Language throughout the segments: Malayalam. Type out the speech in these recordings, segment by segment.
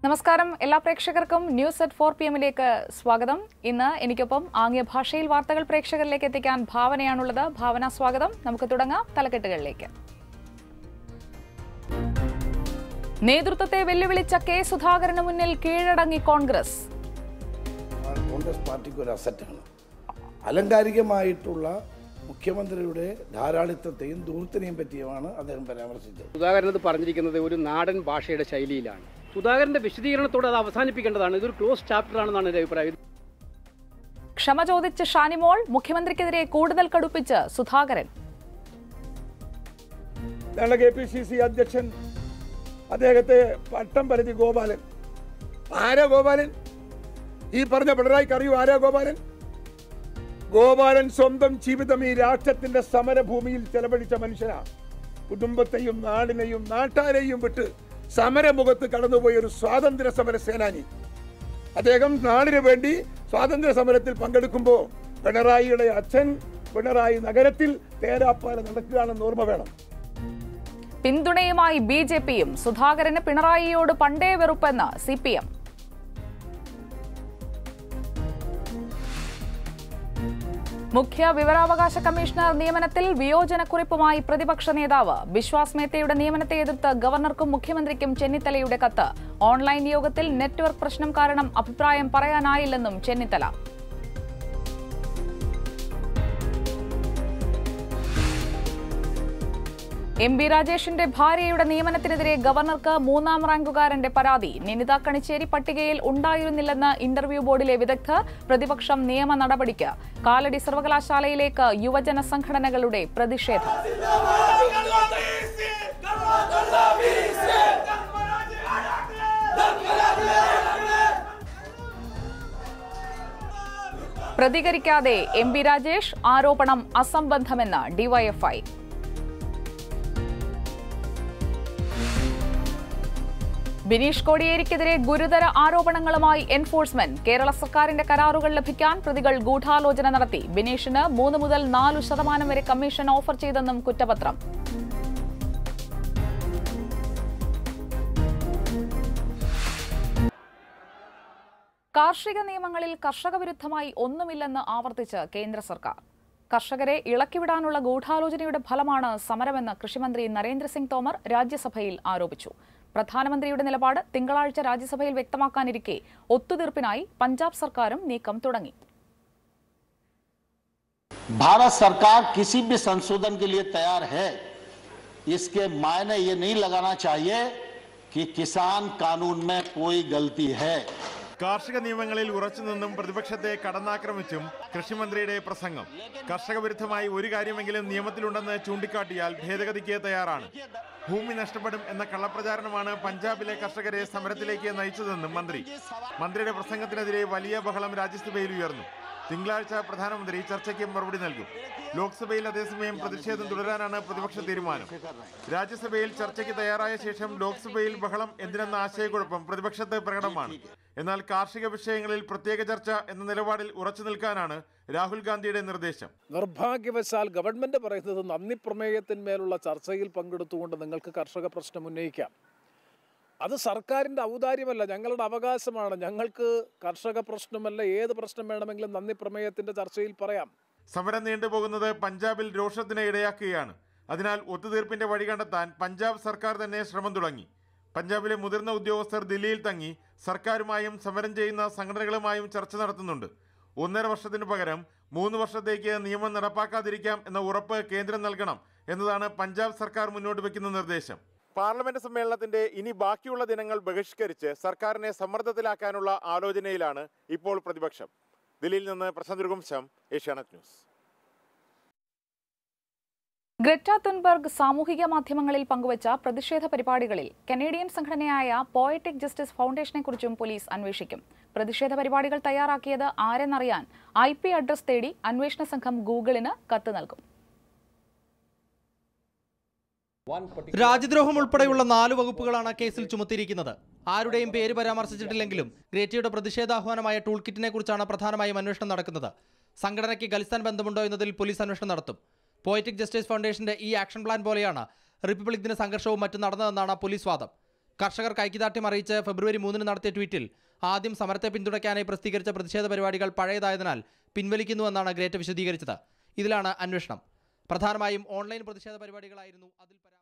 നമസ്കാരം എല്ലാ പ്രേക്ഷകർക്കും ന്യൂസ് അറ്റ് ഫോർ പി എമ്മിലേക്ക് സ്വാഗതം ഇന്ന് എനിക്കൊപ്പം ആംഗ്യ ഭാഷയിൽ വാർത്തകൾ പ്രേക്ഷകരിലേക്ക് എത്തിക്കാൻ ഭാവനയാണുള്ളത് ഭാവന സ്വാഗതം നമുക്ക് തുടങ്ങാം തലക്കെട്ടുകളിലേക്ക് നേതൃത്വത്തെ വെല്ലുവിളിച്ച കെ സുധാകരന് മുന്നിൽ കീഴടങ്ങി കോൺഗ്രസ് കോൺഗ്രസ് പാർട്ടിക്ക് ഒരു അസറ്റാണ് അലങ്കാരികമായിട്ടുള്ള മുഖ്യമന്ത്രിയുടെ ധാരാളിത്തത്തെയും ദൂരത്തിനെയും പറ്റിയുമാണ് അദ്ദേഹം പരാമർശിച്ചത് സുധാകരൻ അത് പറഞ്ഞിരിക്കുന്നത് ഒരു നാടൻ ഭാഷയുടെ ശൈലിയിലാണ് സുധാകരന്റെ വിശദീകരണത്തോടെ അത് അവസാനിപ്പിക്കേണ്ടതാണ് ഇതൊരു ക്ലോസ് ചാപ്റ്റർ ആണെന്നാണ് എൻ്റെ അഭിപ്രായം ക്ഷമ ചോദിച്ച് ഷാനിമോൾ മുഖ്യമന്ത്രിക്കെതിരെ കൂടുതൽ കടുപ്പിച്ച് സുധാകരൻ ഞങ്ങളുടെ കെ പി സി സി അധ്യക്ഷൻ അദ്ദേഹത്തെ പട്ടം പരതി ഗോപാലൻ ആരാ ഗോപാലൻ ഈ പറഞ്ഞ പിണറായിക്ക് അറിയൂ ആരാ ഗോപാലൻ ഗോപാലൻ സ്വന്തം ജീവിതം ഈ രാഷ്ട്രത്തിന്റെ സമരഭൂമിയിൽ ചെലവഴിച്ച മനുഷ്യനാ കുടുംബത്തെയും നാടിനെയും നാട്ടാരെയും വിട്ട് സമരമുഖത്ത് കടന്നുപോയ ഒരു സ്വാതന്ത്ര്യ സമര സേനാനി അദ്ദേഹം നാടിനു വേണ്ടി സ്വാതന്ത്ര്യ സമരത്തിൽ പങ്കെടുക്കുമ്പോൾ പിണറായിയുടെ അച്ഛൻ പിണറായി നഗരത്തിൽ തേരാപ്പാല നടക്കുകയാണെന്ന് ഓർമ്മ വേണം പിന്തുണയുമായി ബി ജെ പിയും സുധാകരന് പിണറായിയോട് പണ്ടേ വെറുപ്പെന്ന് സി പി എം മുഖ്യ വിവരാവകാശ കമ്മീഷണർ നിയമനത്തിൽ വിയോജനക്കുറിപ്പുമായി പ്രതിപക്ഷ നേതാവ് ബിശ്വാസ് മേത്തയുടെ നിയമനത്തെ എതിർത്ത് ഗവർണർക്കും മുഖ്യമന്ത്രിക്കും ചെന്നിത്തലയുടെ കത്ത് ഓൺലൈൻ യോഗത്തിൽ നെറ്റ്വർക്ക് പ്രശ്നം കാരണം അഭിപ്രായം പറയാനായില്ലെന്നും ചെന്നിത്തല എം ബി രാജേഷിന്റെ ഭാര്യയുടെ നിയമനത്തിനെതിരെ ഗവർണർക്ക് മൂന്നാം റാങ്കുകാരന്റെ പരാതി നിനിത കണിച്ചേരി പട്ടികയിൽ ഉണ്ടായിരുന്നില്ലെന്ന് ഇന്റർവ്യൂ ബോർഡിലെ വിദഗ്ധർ പ്രതിപക്ഷം നിയമ നടപടിക്ക് കാലടി സർവകലാശാലയിലേക്ക് യുവജന സംഘടനകളുടെ പ്രതിഷേധം പ്രതികരിക്കാതെ എം ബി രാജേഷ് ആരോപണം അസംബന്ധമെന്ന് ഡിവൈഎഫ്ഐ ബിനീഷ് കോടിയേരിക്കെതിരെ ഗുരുതര ആരോപണങ്ങളുമായി എൻഫോഴ്സ്മെന്റ് കേരള സർക്കാരിന്റെ കരാറുകൾ ലഭിക്കാൻ പ്രതികൾ ഗൂഢാലോചന നടത്തി ബിനീഷിന് മൂന്ന് മുതൽ നാലു ശതമാനം വരെ കമ്മീഷൻ ഓഫർ ചെയ്തെന്നും കുറ്റപത്രം കാർഷിക നിയമങ്ങളിൽ കർഷക വിരുദ്ധമായി ഒന്നുമില്ലെന്ന് ആവർത്തിച്ച് കേന്ദ്ര സർക്കാർ കർഷകരെ ഇളക്കിവിടാനുള്ള ഗൂഢാലോചനയുടെ ഫലമാണ് സമരമെന്ന് കൃഷിമന്ത്രി നരേന്ദ്രസിംഗ് തോമർ രാജ്യസഭയിൽ ആരോപിച്ചു പ്രധാനമന്ത്രിയുടെ നിലപാട് തിങ്കളാഴ്ച രാജ്യസഭയിൽ വ്യക്തമാക്കാനിരിക്കെ ഒത്തുതീർപ്പിനായി പഞ്ചാബ് സർക്കാരും നീക്കം തുടങ്ങി भारत सरकार किसी भी संशोधन के लिए तैयार है इसके मायने ये नहीं लगाना चाहिए कि किसान कानून में कोई गलती है കാർഷിക നിയമങ്ങളിൽ ഉറച്ചുനിന്നും പ്രതിപക്ഷത്തെ കടന്നാക്രമിച്ചും കൃഷിമന്ത്രിയുടെ പ്രസംഗം കർഷക വിരുദ്ധമായി ഒരു കാര്യമെങ്കിലും നിയമത്തിലുണ്ടെന്ന് ചൂണ്ടിക്കാട്ടിയാൽ ഭേദഗതിക്ക് തയ്യാറാണ് ഭൂമി നഷ്ടപ്പെടും എന്ന കള്ളപ്രചാരണമാണ് പഞ്ചാബിലെ കർഷകരെ സമരത്തിലേക്ക് നയിച്ചതെന്നും മന്ത്രി മന്ത്രിയുടെ പ്രസംഗത്തിനെതിരെ വലിയ ബഹളം രാജ്യസഭയിൽ ഉയർന്നു തിങ്കളാഴ്ച പ്രധാനമന്ത്രി ചർച്ചയ്ക്ക് മറുപടി നൽകും ലോക്സഭയിൽ അതേസമയം പ്രതിഷേധം തുടരാനാണ് പ്രതിപക്ഷ തീരുമാനം രാജ്യസഭയിൽ ചർച്ചയ്ക്ക് തയ്യാറായ ശേഷം ലോക്സഭയിൽ ബഹളം എന്തിനെന്ന ആശയക്കുഴപ്പം പ്രതിപക്ഷത്ത് പ്രകടമാണ് എന്നാൽ കാർഷിക വിഷയങ്ങളിൽ പ്രത്യേക ചർച്ച എന്ന നിലപാടിൽ ഉറച്ചു നിൽക്കാനാണ് രാഹുൽ ഗാന്ധിയുടെ നിർദ്ദേശം നിർഭാഗ്യവശാൽ ഗവൺമെന്റ് പറയുന്നത് നന്ദി പ്രമേയത്തിന്മേലുള്ള ചർച്ചയിൽ പങ്കെടുത്തുകൊണ്ട് നിങ്ങൾക്ക് കർഷക പ്രശ്നം ഉന്നയിക്കാം അത് സർക്കാരിൻ്റെ ഔദാര്യമല്ല ഞങ്ങളുടെ അവകാശമാണ് ഞങ്ങൾക്ക് കർഷക പ്രശ്നമല്ല ഏത് പ്രശ്നം വേണമെങ്കിലും നന്ദി പ്രമേയത്തിൻ്റെ ചർച്ചയിൽ പറയാം സമരം നീണ്ടുപോകുന്നത് പഞ്ചാബിൽ രോഷത്തിന് ഇടയാക്കുകയാണ് അതിനാൽ ഒത്തുതീർപ്പിന്റെ വഴി കണ്ടെത്താൻ പഞ്ചാബ് സർക്കാർ തന്നെ ശ്രമം തുടങ്ങി പഞ്ചാബിലെ മുതിർന്ന ഉദ്യോഗസ്ഥർ ദില്ലിയിൽ തങ്ങി സർക്കാരുമായും സമരം ചെയ്യുന്ന സംഘടനകളുമായും ചർച്ച നടത്തുന്നുണ്ട് ഒന്നര വർഷത്തിനു പകരം മൂന്ന് വർഷത്തേക്ക് നിയമം നടപ്പാക്കാതിരിക്കാം എന്ന ഉറപ്പ് കേന്ദ്രം നൽകണം എന്നതാണ് പഞ്ചാബ് സർക്കാർ മുന്നോട്ട് വെക്കുന്ന നിർദ്ദേശം പാർലമെന്റ് സമ്മേളനത്തിന്റെ ഇനി ബാക്കിയുള്ള ദിനങ്ങൾ ബഹിഷ്കരിച്ച് സർക്കാരിനെ സമ്മർദ്ദത്തിലാക്കാനുള്ള ആലോചനയിലാണ് ഇപ്പോൾ പ്രതിപക്ഷം ദില്ലിയിൽ നിന്ന് Prashanth Raghuvamsham Asianet news Greta Thunberg സാമൂഹിക മാധ്യമങ്ങളിൽ പങ്കുവച്ച പ്രതിഷേധ പരിപാടികളിൽ കനേഡിയൻ സംഘടനയായ പോയറ്റിക് ജസ്റ്റിസ് ഫൗണ്ടേഷനെക്കുറിച്ചും പോലീസ് അന്വേഷിക്കും പ്രതിഷേധ പരിപാടികൾ തയ്യാറാക്കിയത് ആരെന്നറിയാൻ ഐ പി അഡ്രസ് തേടി അന്വേഷണ സംഘം ഗൂഗിളിന് കത്ത് നൽകും രാജ്യദ്രോഹം ഉൾപ്പെടെയുള്ള നാല് വകുപ്പുകളാണ് കേസിൽ ചുമത്തിയിരിക്കുന്നത് ആരുടെയും പേര് പരാമർശിച്ചിട്ടില്ലെങ്കിലും ഗ്രേറ്റയുടെ പ്രതിഷേധാഹ്വാനമായ ടൂൾ കിറ്റിനെ കുറിച്ചാണ് പ്രധാനമായും അന്വേഷണം നടക്കുന്നത് സംഘടനയ്ക്ക് ഖലിസ്ഥാൻ ബന്ധമുണ്ടോ എന്നതിൽ പോലീസ് അന്വേഷണം നടത്തും പോയറ്റിക് ജസ്റ്റിസ് ഫൗണ്ടേഷന്റെ ഈ ആക്ഷൻ പ്ലാൻ പോലെയാണ് റിപ്പബ്ലിക് ദിന സംഘർഷവും മറ്റും നടന്നതെന്നാണ് പോലീസ് വാദം കർഷകർക്ക് ഐക്യദാർഢ്യം അറിയിച്ച് ഫെബ്രുവരി മൂന്നിന് നടത്തിയ ട്വീറ്റിൽ ആദ്യം സമരത്തെ പിന്തുണയ്ക്കാനായി പ്രസിദ്ധീകരിച്ച പ്രതിഷേധ പരിപാടികൾ പഴയതായതിനാൽ പിൻവലിക്കുന്നുവെന്നാണ് ഗ്രേറ്റ് വിശദീകരിച്ചത് ഇതിലാണ് അന്വേഷണം പ്രധാനമായും ഓൺലൈൻ പ്രതിഷേധ പരിപാടികളായിരുന്നു അതിൽ പരാ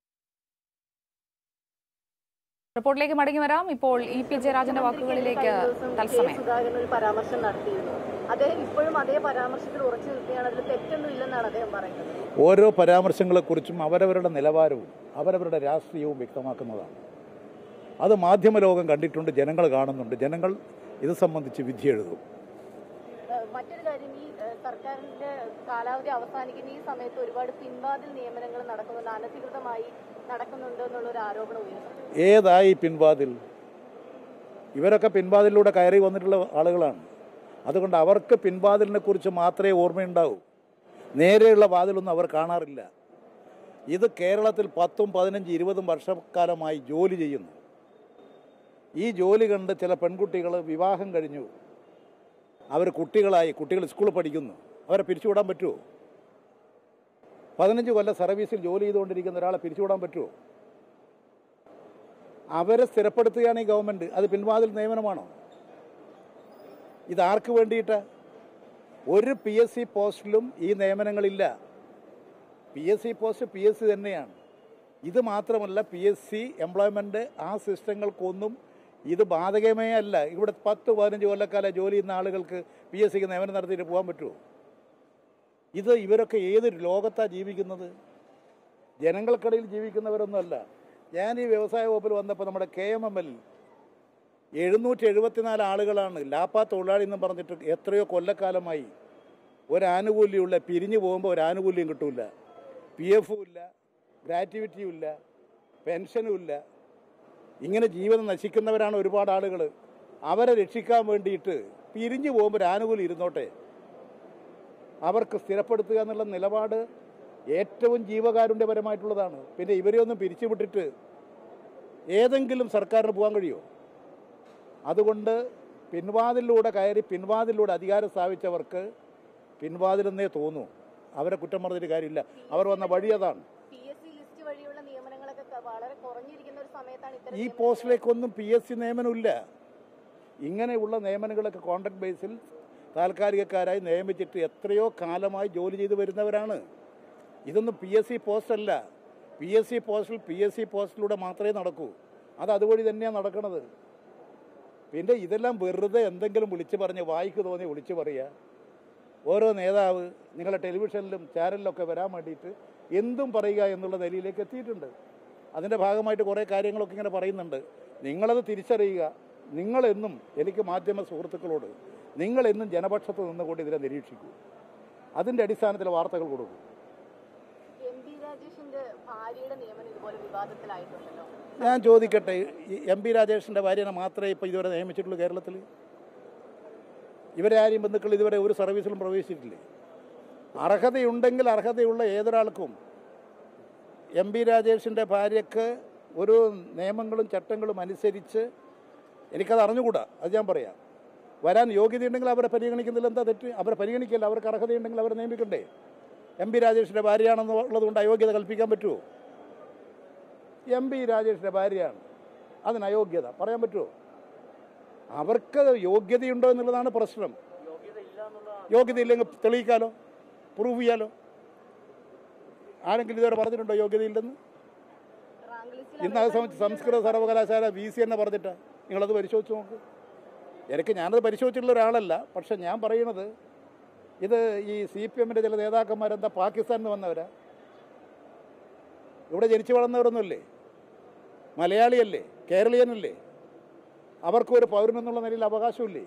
റിപ്പോർട്ടിലേക്ക് മടങ്ങി വരാം ഇപ്പോൾ ഇ പി ജയരാജന്റെ വാക്കുകളിലേക്ക് തത്സമയം സുധാകരൻ ഒരു പരാമർശം നടത്തിയിരുന്നു അദ്ദേഹം ഇപ്പോഴും അതേ പരാമർശത്തിൽ ഉറച്ചു നിൽക്കുകയാണ് അതിൽ തെറ്റൊന്നും ഇല്ലെന്നാണ് അദ്ദേഹം പറയുന്നത് ഓരോ പരാമർശങ്ങളെക്കുറിച്ചും അവരവരുടെ നിലവാരവും അവരവരുടെ രാഷ്ട്രീയവും വ്യക്തമാക്കുന്നതാണ് അത് മാധ്യമ ലോകം കണ്ടിട്ടുണ്ട് ജനങ്ങൾ കാണുന്നുണ്ട് ജനങ്ങൾ ഇത് സംബന്ധിച്ച് വിധി എഴുതും ഏഹ് മറ്റൊരു കാര്യം ഈ ഏഹ് സർക്കാരിന്റെ കാലാവധി അവസാനിക്കുന്ന ഈ സമയത്ത് ഒരുപാട് പിൻവാതിൽ നിയമനങ്ങൾ നടക്കുന്നുണ്ട് അനധികൃതമായി നടക്കുന്നുണ്ട് എന്നുള്ള ഒരു ആരോപണം ഉയർന്നു ഏതായി പിൻവാതിൽ ഇവരൊക്കെ പിൻവാതിലൂടെ കയറി വന്നിട്ടുള്ള ആളുകളാണ് അതുകൊണ്ട് അവർക്ക് പിൻവാതിലിനെ കുറിച്ച് മാത്രമേ ഓർമ്മയുണ്ടാവൂ നേരെയുള്ള വാതിലൊന്നും അവർ കാണാറില്ല ഇത് കേരളത്തിൽ പത്തും പതിനഞ്ച് ഇരുപതും വർഷക്കാലമായി ജോലി ചെയ്യുന്നു ഈ ജോലി കണ്ട് ചില പെൺകുട്ടികൾ വിവാഹം കഴിഞ്ഞു അവർ കുട്ടികളായി കുട്ടികൾ സ്കൂളിൽ പഠിക്കുന്നു അവരെ പിരിച്ചുവിടാൻ പറ്റുമോ പതിനഞ്ച് കൊല്ലം സർവീസിൽ ജോലി ചെയ്തുകൊണ്ടിരിക്കുന്ന ഒരാളെ പിരിച്ചുവിടാൻ പറ്റുമോ അവരെ സ്ഥിരപ്പെടുത്തുകയാണ് ഈ ഗവൺമെൻറ് അത് പിൻവാതിൽ നിയമനമാണോ ഇതാർക്ക് വേണ്ടിയിട്ട് ഒരു പി എസ് സി പോസ്റ്റിലും ഈ നിയമനങ്ങളില്ല P S C post P S C തന്നെയാണ് ഇത് മാത്രമല്ല പി എസ് സി എംപ്ലോയ്മെൻറ്റ് ആ സിസ്റ്റങ്ങൾക്കൊന്നും ഇത് ബാധകമേ അല്ല ഇവിടെ പത്ത് പതിനഞ്ച് കൊല്ലക്കാലം ജോലി ചെയ്യുന്ന ആളുകൾക്ക് പി എസ് സിക്ക് നിയമനം നടത്തിയിട്ട് പോകാൻ പറ്റുമോ ഇത് ഇവരൊക്കെ ഏത് ലോകത്താണ് ജീവിക്കുന്നത് ജനങ്ങൾക്കിടയിൽ ജീവിക്കുന്നവരൊന്നുമല്ല ഞാൻ ഈ വ്യവസായ വകുപ്പിൽ വന്നപ്പോൾ നമ്മുടെ കെ എം എം എൽ എഴുന്നൂറ്റി എഴുപത്തിനാല് ആളുകളാണ് ലാപ്പാ തൊഴിലാളി എന്ന് പറഞ്ഞിട്ട് എത്രയോ കൊല്ലക്കാലമായി ഒരാനുകൂല്യമുള്ള പിരിഞ്ഞു പോകുമ്പോൾ ഒരു ആനുകൂല്യം കിട്ടൂല പി എഫും ഇല്ല ഗ്രാറ്റുവിറ്റിയും ഇല്ല പെൻഷനും ഇല്ല ഇങ്ങനെ ജീവിതം നശിക്കുന്നവരാണ് ഒരുപാട് ആളുകൾ അവരെ രക്ഷിക്കാൻ വേണ്ടിയിട്ട് പിരിഞ്ഞു പോകുമ്പോൾ ഒരു ആനുകൂല്യം ഇരുന്നോട്ടെ അവർക്ക് സ്ഥിരപ്പെടുത്തുക എന്നുള്ള നിലപാട് ഏറ്റവും ജീവകാരുണ്യപരമായിട്ടുള്ളതാണ് പിന്നെ ഇവരെ ഒന്നും പിരിച്ചുവിട്ടിട്ട് ഏതെങ്കിലും സർക്കാരിന് പോകാൻ കഴിയുമോ അതുകൊണ്ട് പിൻവാതിലൂടെ കയറി പിൻവാതിലൂടെ അധികാരം സ്ഥാപിച്ചവർക്ക് പിൻവാതിലെന്നേ തോന്നൂ അവരെ കുറ്റം പറഞ്ഞിട്ട് കാര്യമില്ല അവർ വന്ന വഴി അതാണ് പി എസ് സി ലിസ്റ്റ് വഴിയുള്ള നിയമനങ്ങളൊക്കെ ക- വളരെ കുറഞ്ഞിരിക്കുന്ന ഒരു സമയത്താണ് ഇത്തരം ഈ നിയമനങ്ങൾ പോസ്റ്റിലേക്കൊന്നും പി എസ് സി നിയമനമില്ല ഇങ്ങനെയുള്ള നിയമനങ്ങളൊക്കെ കോൺട്രാക്ട് ബേസിൽ താൽക്കാലികക്കാരായി നിയമിച്ചിട്ട് എത്രയോ കാലമായി ജോലി ചെയ്ത് വരുന്നവരാണ് ഇതൊന്നും പി എസ് സി പോസ്റ്റ് അല്ല പി എസ് സി പോസ്റ്റിൽ പി എസ് സി പോസ്റ്റിലൂടെ മാത്രമേ നടക്കൂ അത് അതുവഴി തന്നെയാണ് നടക്കുന്നത് പിന്നെ ഇതെല്ലാം വെറുതെ എന്തെങ്കിലും വിളിച്ചു പറഞ്ഞ് വായിക്ക് തോന്നി വിളിച്ചു പറയുക ഓരോ നേതാവ് നിങ്ങളുടെ ടെലിവിഷനിലും ചാനലിലൊക്കെ വരാൻ വേണ്ടിയിട്ട് എന്തും പറയുക എന്നുള്ള നിലയിലേക്ക് എത്തിയിട്ടുണ്ട് അതിൻ്റെ ഭാഗമായിട്ട് കുറേ കാര്യങ്ങളൊക്കെ ഇങ്ങനെ പറയുന്നുണ്ട് നിങ്ങളത് തിരിച്ചറിയുക നിങ്ങളെന്നും എനിക്ക് മാധ്യമ സുഹൃത്തുക്കളോട് നിങ്ങളെന്നും ജനപക്ഷത്ത് നിന്നുകൊണ്ട് ഇതിനെ നിരീക്ഷിക്കൂ അതിൻ്റെ അടിസ്ഥാനത്തിൽ വാർത്തകൾ കൊടുക്കും എം പി രാജേഷിന്റെ ഭാര്യയുടെ നിയമനം ഇതുപോലെ വിവാദത്തിലായിട്ടുണ്ടല്ലോ ഞാൻ ചോദിക്കട്ടെ ഈ എം പി രാജേഷിൻ്റെ ഭാര്യനെ മാത്രമേ ഇപ്പോൾ ഇതുവരെ നിയമിച്ചിട്ടുള്ളൂ കേരളത്തിൽ ഇവരെ ആരെയും ബന്ധുക്കൾ ഇതുവരെ ഒരു സർവീസിലും പ്രവേശിച്ചിട്ടില്ലേ അർഹതയുണ്ടെങ്കിൽ അർഹതയുള്ള ഏതൊരാൾക്കും എം പി രാജേഷിൻ്റെ ഭാര്യയ്ക്ക് ഒരു നിയമങ്ങളും ചട്ടങ്ങളും അനുസരിച്ച് എനിക്കത് അറിഞ്ഞുകൂടാ അത് ഞാൻ പറയാം വരാൻ യോഗ്യതയുണ്ടെങ്കിൽ അവരെ പരിഗണിക്കുന്നില്ല എന്താ തെറ്റ് അവരെ പരിഗണിക്കില്ല അവർക്ക് അർഹതയുണ്ടെങ്കിൽ അവരെ നിയമിക്കണ്ടേ എം പി രാജേഷിൻ്റെ ഭാര്യയാണെന്നുള്ളത് കൊണ്ട് അയോഗ്യത കൽപ്പിക്കാൻ പറ്റുമോ എം പി രാജേഷിൻ്റെ ഭാര്യയാണ് അതിന് അയോഗ്യത പറയാൻ പറ്റുമോ അവർക്ക് യോഗ്യതയുണ്ടോ എന്നുള്ളതാണ് പ്രശ്നം യോഗ്യതയില്ലെങ്കിൽ തെളിയിക്കാലോ പ്രൂവ് ചെയ്യാലോ ആരെങ്കിലും ഇതുവരെ പറഞ്ഞിട്ടുണ്ടോ യോഗ്യതയില്ലെന്ന് റാങ്ക് ലിസ്റ്റിൽ ഇന്ന് അത് സംബന്ധിച്ച് സംസ്കൃത സർവകലാശാല വി സി തന്നെ പറഞ്ഞിട്ടാ നിങ്ങളത് പരിശോധിച്ച് നോക്ക് എനിക്ക് ഞാനത് പരിശോധിച്ചിട്ടുള്ള ഒരാളല്ല പക്ഷെ ഞാൻ പറയുന്നത് ഇത് ഈ സി പി എമ്മിൻ്റെ ചില നേതാക്കന്മാരെന്താ പാകിസ്ഥാനിൽ നിന്ന് വന്നവരാ ഇവിടെ ജനിച്ചു വളർന്നവരൊന്നുമല്ലേ മലയാളിയല്ലേ കേരളീയനല്ലേ അവർക്കൊരു പൗരനെന്നുള്ള നിലയിൽ അവകാശമില്ലേ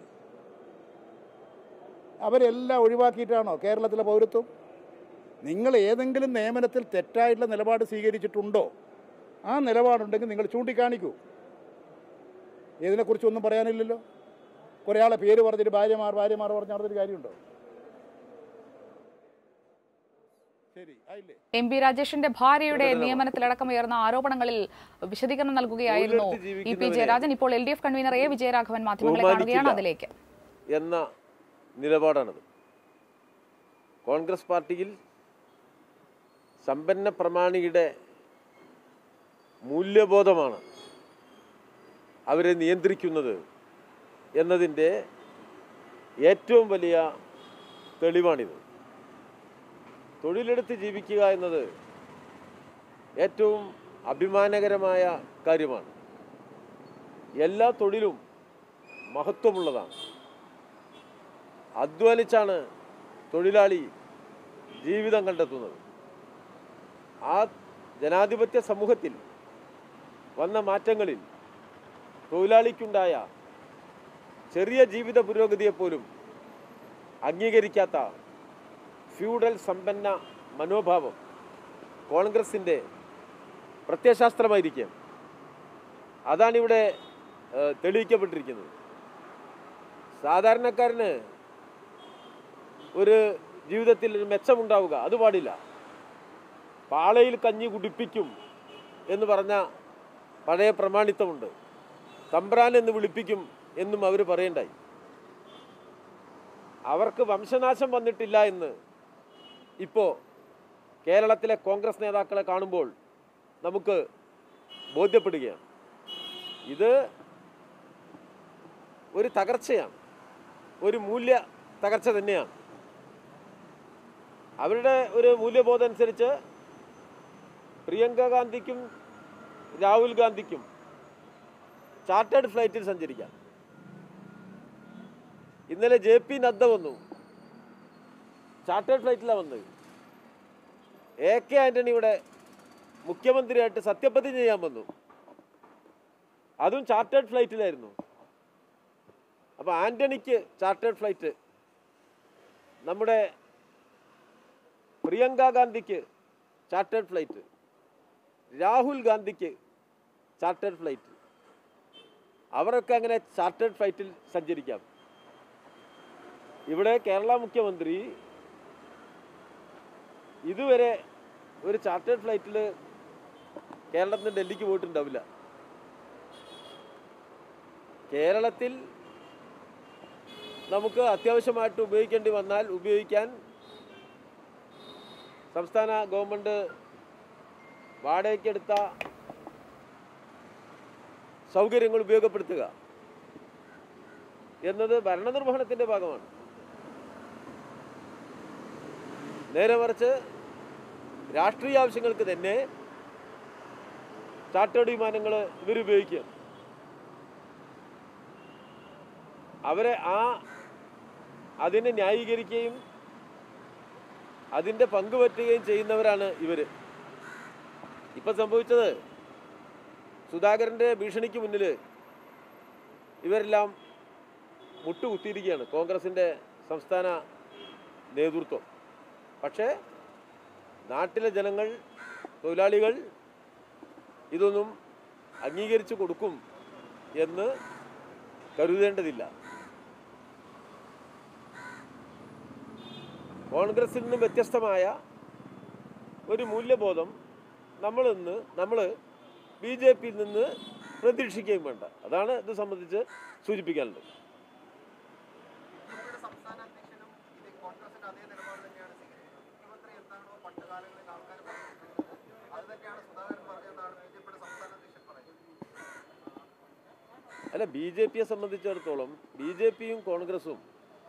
അവരെല്ലാം ഒഴിവാക്കിയിട്ടാണോ കേരളത്തിലെ പൗരത്വം നിങ്ങൾ ഏതെങ്കിലും നിയമനത്തിൽ തെറ്റായിട്ടുള്ള നിലപാട് സ്വീകരിച്ചിട്ടുണ്ടോ ആ നിലപാടുണ്ടെങ്കിൽ നിങ്ങൾ ചൂണ്ടിക്കാണിക്കൂ ഇതിനെക്കുറിച്ചൊന്നും പറയാനില്ലല്ലോ കുറേ ആളെ പേര് പറഞ്ഞിട്ട് ഭാര്യമാർ ഭാര്യമാർ പറഞ്ഞ് നടന്നിട്ട് കാര്യമുണ്ടോ ശരി ആയില്ലേ എം പി രാജേഷിന്റെ ഭാര്യയുടെ നിയമനത്തിലടക്കം ഉയർന്ന ആരോപണങ്ങളിൽ വിശദീകരണം നൽകുകയായിരുന്നു ഇ പി ജയരാജൻ ഇപ്പോൾ L D F convenor A Vijayaraghavan മാധ്യമങ്ങളെ കാണുകയാണ് അതിലേക്ക് എന്ന നിലപാടാണത് കോൺഗ്രസ് പാർട്ടിയിൽ സമ്പന്ന പ്രമാണിയുടെ മൂല്യബോധമാണ് അവരെ നിയന്ത്രിക്കുന്നത് എന്നതിൻ്റെ ഏറ്റവും വലിയ തെളിവാണിത് തൊഴിലെടുത്ത് ജീവിക്കുക എന്നത് ഏറ്റവും അഭിമാനകരമായ കാര്യമാണ് എല്ലാ തൊഴിലും മഹത്വമുള്ളതാണ് അധ്വാനിച്ചാണ് തൊഴിലാളി ജീവിതം കണ്ടെത്തുന്നത് ആ ജനാധിപത്യ സമൂഹത്തിൽ വന്ന മാറ്റങ്ങളിൽ തൊഴിലാളിക്കുണ്ടായ ചെറിയ ജീവിത പുരോഗതിയെപ്പോലും അംഗീകരിക്കാത്ത ഫ്യൂഡൽ സമ്പന്ന മനോഭാവം കോൺഗ്രസിൻ്റെ പ്രത്യയശാസ്ത്രമായിരിക്കാം അതാണിവിടെ ഏഹ്, തെളിയിക്കപ്പെട്ടിരിക്കുന്നത് സാധാരണക്കാരന് ഒരു ജീവിതത്തിൽ ഒരു മെച്ചമുണ്ടാവുക അത് പാടില്ല പാളയിൽ കഞ്ഞി കുടിപ്പിക്കും എന്ന് പറഞ്ഞ പഴയ പ്രമാണിത്വമുണ്ട് തമ്പ്രാൻ എന്ന് വിളിപ്പിക്കും എന്നും അവർ പറയണ്ടായി അവർക്ക് വംശനാശം വന്നിട്ടില്ല എന്ന് ഇപ്പോൾ കേരളത്തിലെ കോൺഗ്രസ് നേതാക്കളെ കാണുമ്പോൾ നമുക്ക് ബോധ്യപ്പെടുകയാണ് ഇത് ഒരു തകർച്ചയാണ് ഒരു മൂല്യ തകർച്ച തന്നെയാണ് അവരുടെ ഒരു മൂല്യബോധം അനുസരിച്ച് പ്രിയങ്ക ഗാന്ധിക്കും രാഹുൽ ഗാന്ധിക്കും ചാർട്ടേഡ് ഫ്ലൈറ്റിൽ സഞ്ചരിക്കാം ഇന്നലെ ജെ പി നദ്ദ വന്നു ചാർട്ടേഡ് ഫ്ലൈറ്റിലാണ് വന്നത് എ കെ ആന്റണിയുടെ മുഖ്യമന്ത്രിയായിട്ട് സത്യപ്രതിജ്ഞ ചെയ്യാൻ വന്നു അതും ചാർട്ടേഡ് ഫ്ലൈറ്റിലായിരുന്നു അപ്പോൾ ആന്റണിക്ക് ചാർട്ടേഡ് ഫ്ലൈറ്റ് നമ്മുടെ പ്രിയങ്ക ഗാന്ധിക്ക് ചാർട്ടേഡ് ഫ്ലൈറ്റ് രാഹുൽ ഗാന്ധിക്ക് ചാർട്ടേഡ് ഫ്ലൈറ്റ് അവരൊക്കെ അങ്ങനെ ചാർട്ടേഡ് ഫ്ലൈറ്റിൽ സഞ്ചരിക്കാം ഇവിടെ കേരള മുഖ്യമന്ത്രി ഇതുവരെ ഒരു ചാർട്ടേഡ് ഫ്ലൈറ്റിൽ കേരളത്തിൽ നിന്ന് ഡൽഹിക്ക് പോയിട്ടുണ്ടാവില്ല കേരളത്തിൽ നമുക്ക് അത്യാവശ്യമായിട്ട് ഉപയോഗിക്കേണ്ടി വന്നാൽ ഉപയോഗിക്കാൻ സംസ്ഥാന ഗവൺമെൻറ് വാടകയ്ക്കെടുത്ത സൗകര്യങ്ങൾ ഉപയോഗപ്പെടുത്തുക എന്നത് ഭരണനിർവഹണത്തിൻ്റെ ഭാഗമാണ് നേരെ മറിച്ച് രാഷ്ട്രീയ ആവശ്യങ്ങൾക്ക് തന്നെ ചാർട്ടേഡ് വിമാനങ്ങൾ ഇവരുപയോഗിക്കുക അവരെ ആ അതിനെ ന്യായീകരിക്കുകയും അതിൻ്റെ പങ്കുപറ്റുകയും ചെയ്യുന്നവരാണ് ഇവർ ഇപ്പം സംഭവിച്ചത് സുധാകരൻ്റെ ഭീഷണിക്ക് മുന്നിൽ ഇവരെല്ലാം മുട്ടുകുത്തിയിരിക്കുകയാണ് കോൺഗ്രസിൻ്റെ സംസ്ഥാന നേതൃത്വം പക്ഷേ നാട്ടിലെ ജനങ്ങൾ തൊഴിലാളികൾ ഇതൊന്നും അംഗീകരിച്ചു കൊടുക്കും എന്ന് കരുതേണ്ടതില്ല കോൺഗ്രസിൽ നിന്നും വ്യത്യസ്തമായ ഒരു മൂല്യബോധം നമ്മൾ ഇന്ന് നമ്മൾ ബി ജെ പിയിൽ നിന്ന് പ്രതീക്ഷിക്കുകയും വേണ്ട അതാണ് ഇത് സംബന്ധിച്ച് സൂചിപ്പിക്കാനുള്ളത് അല്ല ബി ജെ പിയെ സംബന്ധിച്ചിടത്തോളം ബി ജെ പിയും കോൺഗ്രസും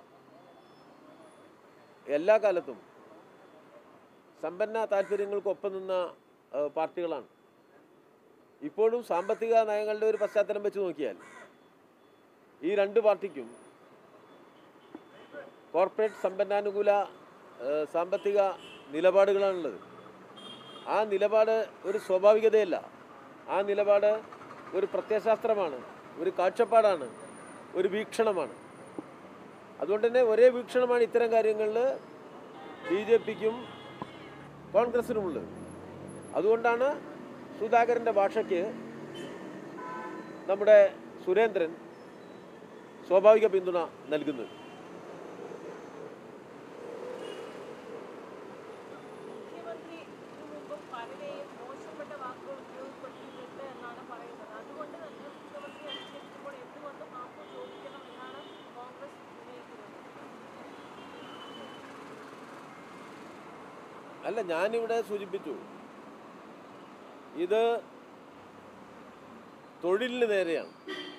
എല്ലാ കാലത്തും സമ്പന്ന താല്പര്യങ്ങൾക്കൊപ്പം നിന്ന ആ, പാർട്ടികളാണ് ഇപ്പോഴും സാമ്പത്തിക നയങ്ങളുടെ ഒരു പശ്ചാത്തലം വെച്ച് നോക്കിയാൽ ഈ രണ്ട് പാർട്ടിക്കും കോർപ്പറേറ്റ് സമ്പന്നാനുകൂല ആ, സാമ്പത്തിക നിലപാടുകളാണുള്ളത് ആ നിലപാട് ഒരു സ്വാഭാവികതയല്ല ആ നിലപാട് ഒരു പ്രത്യയശാസ്ത്രമാണ് ഒരു കാഴ്ചപ്പാടാണ് ഒരു വീക്ഷണമാണ് അതുകൊണ്ട് തന്നെ ഒരേ വീക്ഷണമാണ് ഇത്തരം കാര്യങ്ങളിൽ ബി ജെ പിക്കും കോൺഗ്രസിനുമുള്ളത് അതുകൊണ്ടാണ് സുധാകരൻ്റെ ഭാഷയ്ക്ക് നമ്മുടെ സുരേന്ദ്രൻ സ്വാഭാവിക പിന്തുണ നൽകുന്നത് മുഖ്യമന്ത്രി ഇതിനു മുമ്പും പലരെയും മോശപ്പെട്ട വാക്കുകൾ ഉപയോഗപ്പെടുത്തിയിട്ടുണ്ട് എന്നാണ് പറയുന്നത് അതുകൊണ്ട് തന്നെ മുഖ്യമന്ത്രി അനുസരിക്കുമ്പോൾ എന്തുകൊണ്ട് മാപ്പ് ചോദിക്കണം എന്നാണ് കോൺഗ്രസ് ഉന്നയിക്കുന്നത് അല്ല ഞാനിവിടെ സൂചിപ്പിച്ചു ഇത് തൊഴിലിന് നേരെയാണ്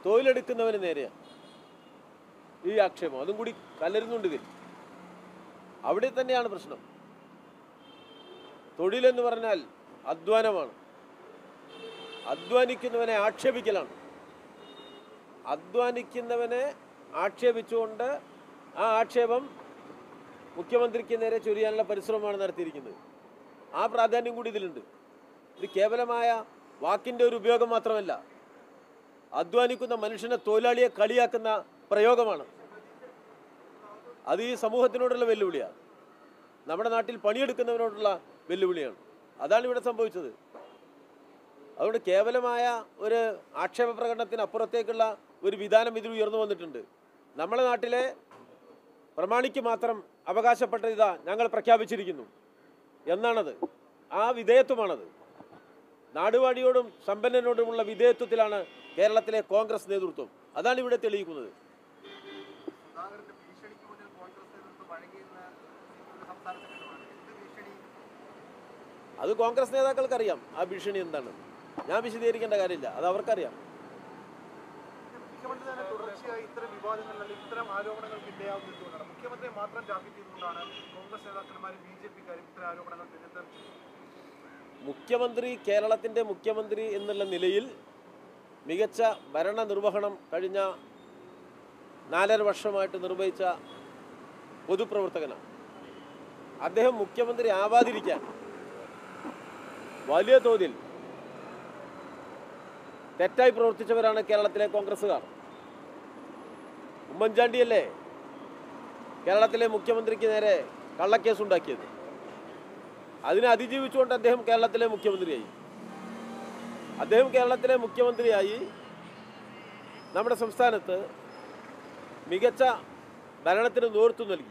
തൊഴിലെടുക്കുന്നവന് നേരെയാണ് ഈ ആക്ഷേപം അതും കൂടി കലരുന്നുണ്ട് ഇതിൽ അവിടെ തന്നെയാണ് പ്രശ്നം തൊഴിലെന്ന് പറഞ്ഞാൽ അധ്വാനമാണ് അധ്വാനിക്കുന്നവനെ ആക്ഷേപിക്കലാണ് അധ്വാനിക്കുന്നവനെ ആക്ഷേപിച്ചുകൊണ്ട് ആ ആക്ഷേപം മുഖ്യമന്ത്രിക്ക് നേരെ ചൊരിയാനുള്ള പരിശ്രമമാണ് നടത്തിയിരിക്കുന്നത് ആ പ്രാധാന്യം കൂടി ഇതിലുണ്ട് ഇത് കേവലമായ വാക്കിൻ്റെ ഒരു ഉപയോഗം മാത്രമല്ല അധ്വാനിക്കുന്ന മനുഷ്യനെ തൊഴിലാളിയെ കളിയാക്കുന്ന പ്രയോഗമാണ് അത് ഈ സമൂഹത്തിനോടുള്ള വെല്ലുവിളിയാണ് നമ്മുടെ നാട്ടിൽ പണിയെടുക്കുന്നവരോടുള്ള വെല്ലുവിളിയാണ് അതാണ് ഇവിടെ സംഭവിച്ചത് അതുകൊണ്ട് കേവലമായ ഒരു ആക്ഷേപ പ്രകടനത്തിന് അപ്പുറത്തേക്കുള്ള ഒരു വിധാനം ഇതിൽ ഉയർന്നു വന്നിട്ടുണ്ട് നമ്മുടെ നാട്ടിലെ പ്രമാണിക്ക് മാത്രം അവകാശപ്പെട്ട ഇതാ ഞങ്ങൾ പ്രഖ്യാപിച്ചിരിക്കുന്നു എന്നാണത് ആ വിധേയത്വമാണത് നാടുവാടിയോടും സമ്പന്നനോടുമുള്ള വിധേയത്വത്തിലാണ് കേരളത്തിലെ കോൺഗ്രസ് നേതൃത്വം അതാണ് ഇവിടെ തെളിയിക്കുന്നത് അത് കോൺഗ്രസ് നേതാക്കൾക്കറിയാം ആ ഭീഷണി എന്താണ് ഞാൻ വിശദീകരിക്കേണ്ട കാര്യമില്ല അത് അവർക്കറിയാം മുഖ്യമന്ത്രി തന്നെ തുടർച്ചയായി ഇത്തരം വിവാദങ്ങളിൽ അല്ലെങ്കിൽ ഇത്തരം ആരോപണങ്ങൾക്ക് ഇടയാവുന്നത് എന്തുകൊണ്ടാണ് മുഖ്യമന്ത്രിയെ മാത്രം ടാർഗറ്റ് ചെയ്തുകൊണ്ടാണ് കോൺഗ്രസ് നേതാക്കന്മാരും ബി ജെ പിക്കാരും ഇത്തരം ആരോപണങ്ങൾ നിരന്തരം ചെയ്യുന്നത് മുഖ്യമന്ത്രി കേരളത്തിൻ്റെ മുഖ്യമന്ത്രി എന്നുള്ള നിലയിൽ മികച്ച ഭരണ നിർവഹണം കഴിഞ്ഞ നാലര വർഷമായിട്ട് നിർവഹിച്ച പൊതുപ്രവർത്തകനാണ് അദ്ദേഹം മുഖ്യമന്ത്രി ആവാതിരിക്കാൻ വലിയ തോതിൽ തെറ്റായി പ്രവർത്തിച്ചവരാണ് കേരളത്തിലെ കോൺഗ്രസ്സുകാർ ഉമ്മൻചാണ്ടിയല്ലേ കേരളത്തിലെ മുഖ്യമന്ത്രിക്ക് നേരെ കള്ളക്കേസുണ്ടാക്കിയത് അതിനെ അതിജീവിച്ചുകൊണ്ട് അദ്ദേഹം കേരളത്തിലെ മുഖ്യമന്ത്രിയായി അദ്ദേഹം കേരളത്തിലെ മുഖ്യമന്ത്രിയായി നമ്മുടെ സംസ്ഥാനത്ത് മികച്ച ഭരണത്തിന് നേതൃത്വം നൽകി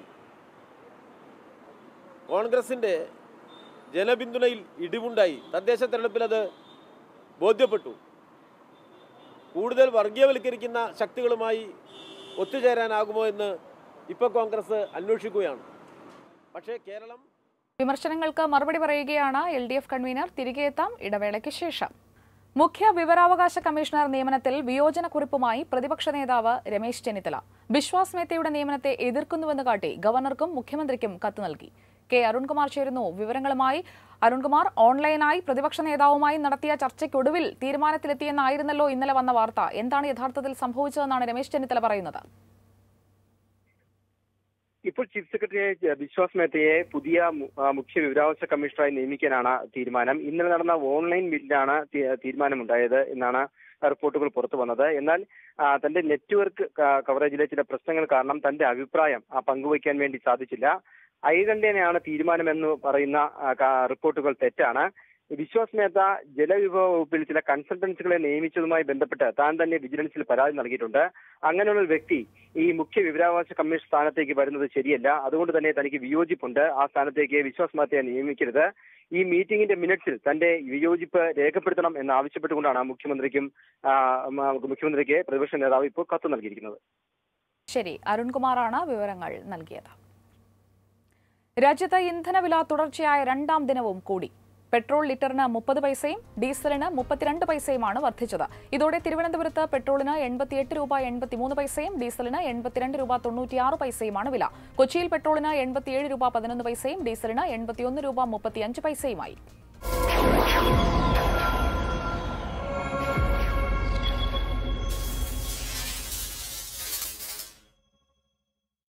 കോൺഗ്രസിൻ്റെ ജനപിന്തുണയിൽ ഇടിവുണ്ടായി തദ്ദേശ തെരഞ്ഞെടുപ്പിൽ അത് ബോധ്യപ്പെട്ടു കൂടുതൽ വർഗീയവൽക്കരിക്കുന്ന ശക്തികളുമായി ഒത്തുചേരാനാകുമോ എന്ന് ഇപ്പോൾ കോൺഗ്രസ് അന്വേഷിക്കുകയാണ് പക്ഷേ കേരളം വിമർശനങ്ങൾക്ക് മറുപടി പറയുകയാണ് എൽ ഡി എഫ് കൺവീനർ തിരികെ എത്താം ഇടവേളയ്ക്ക് ശേഷം മുഖ്യ വിവരാവകാശ കമ്മീഷണർ നിയമനത്തിൽ വിയോജനക്കുറിപ്പുമായി പ്രതിപക്ഷ നേതാവ് രമേശ് ചെന്നിത്തല ബിശ്വാസ് മേത്തയുടെ നിയമനത്തെ എതിർക്കുന്നുവെന്ന് കാട്ടി ഗവർണർക്കും മുഖ്യമന്ത്രിക്കും കത്ത് നൽകി കെ അരുൺകുമാർ ചേരുന്നു വിവരങ്ങളുമായി അരുൺകുമാർ ഓൺലൈനായി പ്രതിപക്ഷ നേതാവുമായി നടത്തിയ ചർച്ചയ്ക്കൊടുവിൽ തീരുമാനത്തിലെത്തിയെന്നായിരുന്നല്ലോ ഇന്നലെ വന്ന വാർത്ത എന്താണ് യഥാർത്ഥത്തിൽ സംഭവിച്ചതെന്നാണ് രമേശ് ചെന്നിത്തല പറയുന്നത് ഇപ്പോൾ ചീഫ് സെക്രട്ടറി വിശ്വാസ് മേത്തയെ പുതിയ മു- ആ, മുഖ്യ വിവരാവകാശ കമ്മീഷണറായി നിയമിക്കാനാണ് തീരുമാനം ഇന്നലെ നടന്ന ഓൺലൈൻ മീറ്റിലാണ് തീ- തീരുമാനമുണ്ടായത് എന്നാണ് റിപ്പോർട്ടുകൾ പുറത്തു വന്നത് എന്നാൽ ആ, തന്റെ നെറ്റ്വർക്ക് ക- കവറേജിലെ ചില പ്രശ്നങ്ങൾ കാരണം തന്റെ അഭിപ്രായം ആ, പങ്കുവയ്ക്കാൻ വേണ്ടി സാധിച്ചില്ല ഐകണ്ഠ്യനെയാണ് തീരുമാനമെന്ന് പറയുന്ന ആ, ക- റിപ്പോർട്ടുകൾ തെറ്റാണ് വിശ്വാസ് മേത്ത ജലവിഭവ വകുപ്പിൽ ചില കൺസൾട്ടൻസികളെ നിയമിച്ചതുമായി ബന്ധപ്പെട്ട് താൻ തന്നെ വിജിലൻസിൽ പരാതി നൽകിയിട്ടുണ്ട് അങ്ങനെയുള്ള ഒരു വ്യക്തി ഈ മുഖ്യ വിവരാവകാശ കമ്മീഷൻ സ്ഥാനത്തേക്ക് വരുന്നത് ശരിയല്ല അതുകൊണ്ട് തന്നെ തനിക്ക് വിയോജിപ്പുണ്ട് ആ സ്ഥാനത്തേക്ക് വിശ്വാസ് മാത്തയെ നിയമിക്കരുത് ഈ മീറ്റിംഗിന്റെ മിനിറ്റ്സിൽ തന്റെ വിയോജിപ്പ് രേഖപ്പെടുത്തണം എന്ന് ആവശ്യപ്പെട്ടുകൊണ്ടാണ് മുഖ്യമന്ത്രിക്കും ആ, മ- മുഖ്യമന്ത്രിക്ക് പ്രതിപക്ഷ നേതാവ് ഇപ്പോൾ കത്ത് നൽകിയിരിക്കുന്നത് ശരി അരുൺകുമാറാണ് വിവരങ്ങൾ നൽകിയത് രാജ്യത്ത് ഇന്ധനവില തുടർച്ചയായ രണ്ടാം ദിനവും കൂടി പെട്രോൾ ലിറ്ററിന് മുപ്പത് പൈസയും ഡീസലിന് മുപ്പത്തിരണ്ട് പൈസയുമാണ് വർദ്ധിച്ചത് ഇതോടെ തിരുവനന്തപുരത്ത് പെട്രോളിന് എൺപത്തിയെട്ട് രൂപ എൺപത്തിമൂന്ന് പൈസയും ഡീസലിന് എൺപത്തിരണ്ട് രൂപ തൊണ്ണൂറ്റിയാറ് പൈസയുമാണ് വില കൊച്ചിയിൽ പെട്രോളിന് എൺപത്തിയേഴ് രൂപ പതിനൊന്ന് പൈസയും ഡീസലിന് എൺപത്തിയൊന്ന് രൂപ മുപ്പത്തിയഞ്ച് പൈസയുമായി